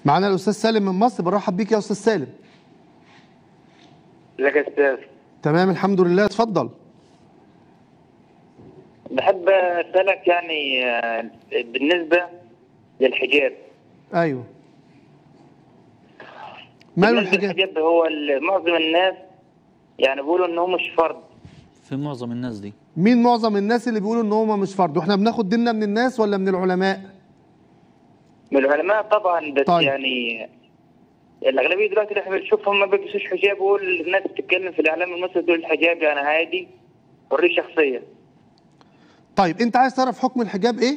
معانا الاستاذ سالم من مصر برحب بيك يا استاذ سالم ازيك يا استاذ تمام الحمد لله اتفضل بحب اسالك يعني آه، بالنسبه للحجاب ايوه ماله بالنسبة الحجاب للحجاب هو ال- معظم الناس يعني بيقولوا ان هو مش فرض في معظم الناس دي مين معظم الناس اللي بيقولوا ان هم مش فرض واحنا بناخد ديننا من الناس ولا من العلماء من العلماء طبعا بس طيب. يعني الاغلبيه دلوقتي اللي احنا بنشوفهم ما بيلبسوش حجاب ويقول الناس بتتكلم في الاعلام المصري تقول الحجاب يعني عادي حريه شخصيه طيب انت عايز تعرف حكم الحجاب ايه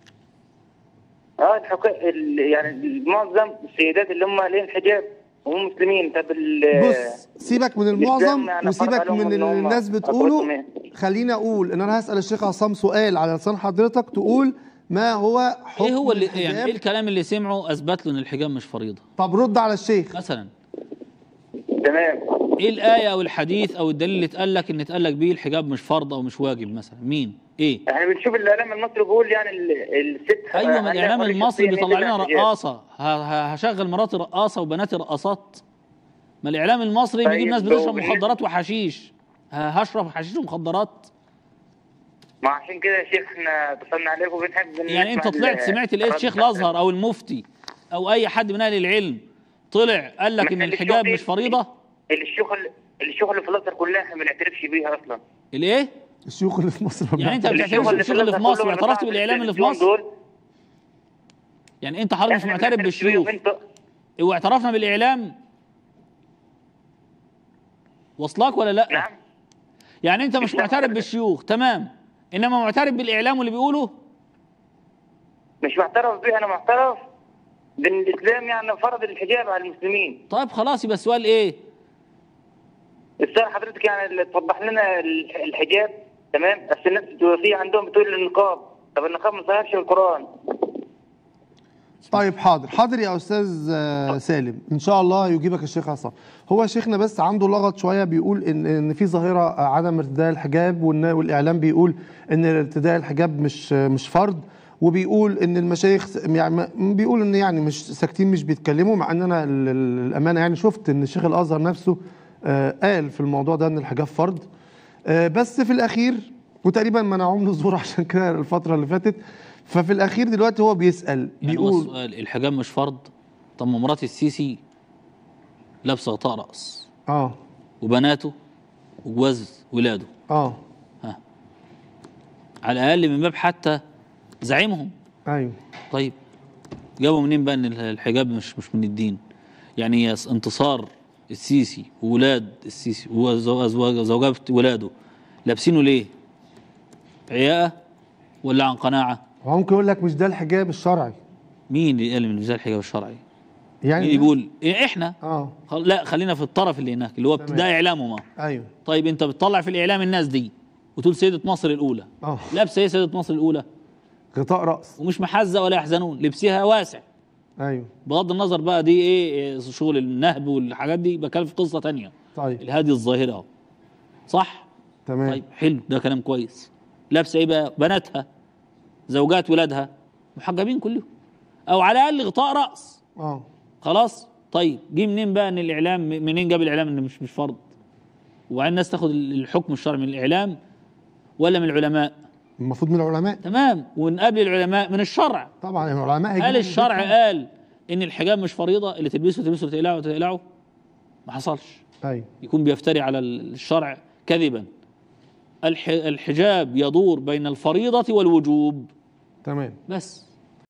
اه الحكا... ال... يعني معظم السيدات اللي هم لين حجاب هم مسلمين طب ال... بص سيبك من المعظم الإسلام يعني فرض وسيبك عليهم من إن اللي هم الناس أقوى بتقوله من- خليني اقول ان انا هسال الشيخ عصام سؤال على لسان حضرتك تقول ما هو حكم ايه هو اللي الحجاب؟ يعني ايه الكلام اللي سمعه اثبت له ان الحجاب مش فريضه طب رد على الشيخ مثلا تمام ايه الايه او الحديث او الدليل اللي اتقال لك ان اتقال لك بيه الحجاب مش فرض او مش واجب مثلا مين ايه احنا بنشوف الاعلام المصري بيقول يعني ال- الست ايوه ما عندها الاعلام حرية المصري شخصية بيطلع إن لنا تلبس حجاب. رقاصه ه- ه- هشغل مراتي رقاصه وبناتي رقاصات ما الاعلام المصري طيب، بيجيب ناس بتشرب لو- مخدرات وحشيش ه- هشرب حشيش ومخدرات ما عشان كده يا شيخ احنا اتصلنا عليك وبنحب إن يعني انت نسمع طلعت ال- سمعت لقيت الرد شيخ بتاعك. الازهر او المفتي او اي حد من اهل العلم طلع قال لك ان إحنا الحجاب الشغل- مش فريضه الشيوخ الشيوخ اللي في الازهر كلها احنا ما بنعترفش بيها اصلا الايه الشيوخ اللي في مصر ما يعني انت ما بيعرفوش. بتعترفش بالشيوخ اللي في مصر كلهم واعترفت اللي بالاعلام اللي في بعد مصر دول يعني انت حضرتك مش إحنا معترف بنعترفش بيهم، بالشيوخ انت واعترفنا بالاعلام وصلك ولا لا نعم يعني انت مش معترف بالشيوخ تمام انما معترف بالاعلام واللي بيقوله مش معترف بيها انا معترف بان الاسلام يعني فرض الحجاب على المسلمين طيب خلاص يبقى السؤال ايه السؤال حضرتك يعني اللي توضح لنا ال- الحجاب تمام بس الناس بتقول- في عندهم بتقول النقاب طب النقاب ما ظهرش في القران طيب حاضر حاضر يا استاذ آه، سالم ان شاء الله يجيبك الشيخ عصام هو شيخنا بس عنده لغط شويه بيقول ان ان في ظاهره آه، عدم ارتداء الحجاب والن- والاعلام بيقول ان ارتداء الحجاب مش آه، مش فرض وبيقول ان المشايخ س- يعني ما- بيقول ان يعني مش ساكتين مش بيتكلموا مع ان انا ال- ال- الامانه يعني شفت ان الشيخ الازهر نفسه آه، قال في الموضوع ده ان الحجاب فرض آه، بس في الاخير وتقريبا منعوه من الظهور عشان كده الفتره اللي فاتت ففي الاخير دلوقتي هو بيسال يعني هو بيقول السؤال الحجاب مش فرض طب ما مرات السيسي لابسه غطاء راس اه وبناته وجواز ولاده اه ها على الاقل من باب حتى زعيمهم ايوه طيب جابوا منين بقى ان الحجاب مش مش من الدين يعني يا انتصار السيسي وولاد السيسي وزوجات ولاده لابسينه ليه عياءة ولا عن قناعة هو ممكن يقول لك مش ده الحجاب الشرعي مين اللي قال من زي الحجاب الشرعي يعني مين اللي بيقول إيه احنا اه خل... لا خلينا في الطرف اللي هناك اللي هو تمام. ده اعلامه ما ايوه طيب انت بتطلع في الاعلام الناس دي وتقول سيدة مصر الاولى اه لابسه ايه سيدة مصر الاولى غطاء راس ومش محزة ولا يحزنون لبسها واسع ايوه بغض النظر بقى دي ايه إيه شغل النهب والحاجات دي بتكلم في قصه تانية طيب الهادي الظاهره اهو صح تمام طيب حلو ده كلام كويس لابسه ايه بقى بناتها زوجات ولادها محجبين كلهم او على الاقل غطاء راس اه خلاص طيب جه منين بقى ان الاعلام منين جاب الاعلام ان مش مش فرض وبعدين الناس تاخد الحكم الشرعي من الاعلام ولا من العلماء المفروض من العلماء تمام ومن قبل العلماء من الشرع طبعا العلماء هيجيبوا هل من الشرع البيت. قال ان الحجاب مش فريضه اللي تلبسه تلبسه تقلعه تقلعه ما حصلش ايوه يكون بيفتري على الشرع كذبا الح- الحجاب يدور بين الفريضه والوجوب تمام بس